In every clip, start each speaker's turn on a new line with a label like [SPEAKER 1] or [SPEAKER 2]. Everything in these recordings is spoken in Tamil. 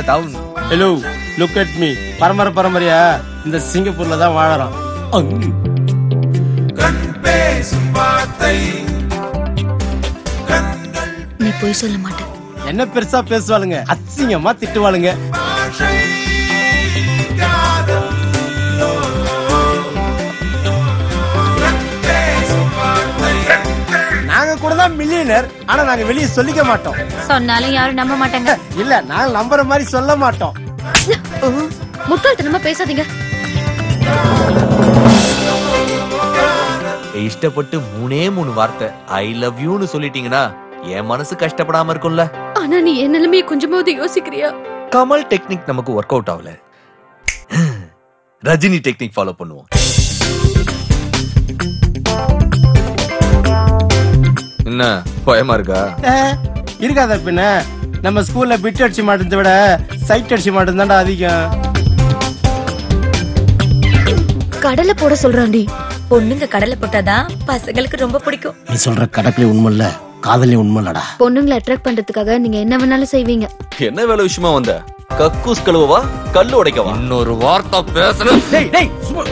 [SPEAKER 1] Down
[SPEAKER 2] hello look at me பரம்பரை பரம்பரையா இந்த சிங்கப்பூர்ல தான் வாழறோம் அங்.
[SPEAKER 3] நீ போய் சொல்ல மாட்டேன்
[SPEAKER 2] என்ன பெருசா பேசுவாளுங்க அசிங்கமா திட்டுவாளுங்க நாங்க கூட தான் மில்லியனர் ஆனா நாங்க வெளியே சொல்லிக்க மாட்டோம்
[SPEAKER 3] சொன்னாலும் யாரும் நம்ப மாட்டாங்க
[SPEAKER 2] இல்ல நாங்க நம்புற மாதிரி சொல்ல மாட்டோம்
[SPEAKER 3] முட்டாள்தனமா பேசாதீங்க
[SPEAKER 1] இஷ்டப்பட்டு மூணே மூணு வார்த்தை ஐ லவ் யூன்னு சொல்லிட்டீங்கன்னா என் மனசு கஷ்டப்படாம இருக்கும்ல
[SPEAKER 3] ஆனா நீ என் நிலைமையை கொஞ்சமாவது யோசிக்கிறியா
[SPEAKER 1] கமல் டெக்னிக் நமக்கு ஒர்க் அவுட் ஆகல ரஜினி டெக்னிக் ஃபாலோ பண்ணுவோம் என்ன பயமா இருக்கா
[SPEAKER 2] அஹ், இருக்காத பின்ன நம்ம ஸ்கூல்ல பிட் அடிச்சு மாட்டதை விட சைட் அடிச்சு மாட்டம் தான்டா அதிகம்
[SPEAKER 3] கடலை போட சொல்றாண்டி
[SPEAKER 4] பொண்ணுங்க கடலை போட்டாதான் பசங்களுக்கு ரொம்ப பிடிக்கும்
[SPEAKER 2] நீ சொல்ற கடற்கலை உண்மை இல்ல காதலி உண்மை இல்லடா
[SPEAKER 3] பொண்ணுங்களை அட்ராக்ட் பண்றதுக்காக நீங்க என்ன வேணாலும் செய்வீங்க
[SPEAKER 1] என்ன வேலை விஷயமா வந்த கக்கூஸ் கழுவவா கல்லு உடைக்கவா இன்னொரு வார்த்தை பேசணும்
[SPEAKER 2] டேய் டேய் சும்மா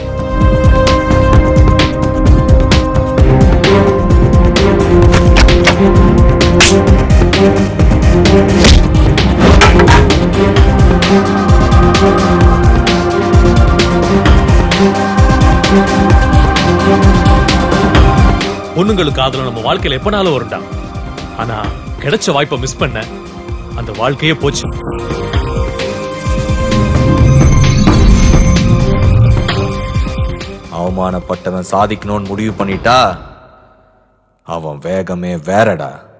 [SPEAKER 5] பொண்ணுங்களுக்கு காதலும் நம்ம வாழ்க்கையில எப்பனாலும் வரும்டா ஆனா கிடைச்ச வாய்ப்பை மிஸ் பண்ண அந்த வாழ்க்கையே போச்சு
[SPEAKER 1] அவமானப்பட்டவன் சாதிக்கணும்னு முடிவு பண்ணிட்டா அவன் வேகமே வேறடா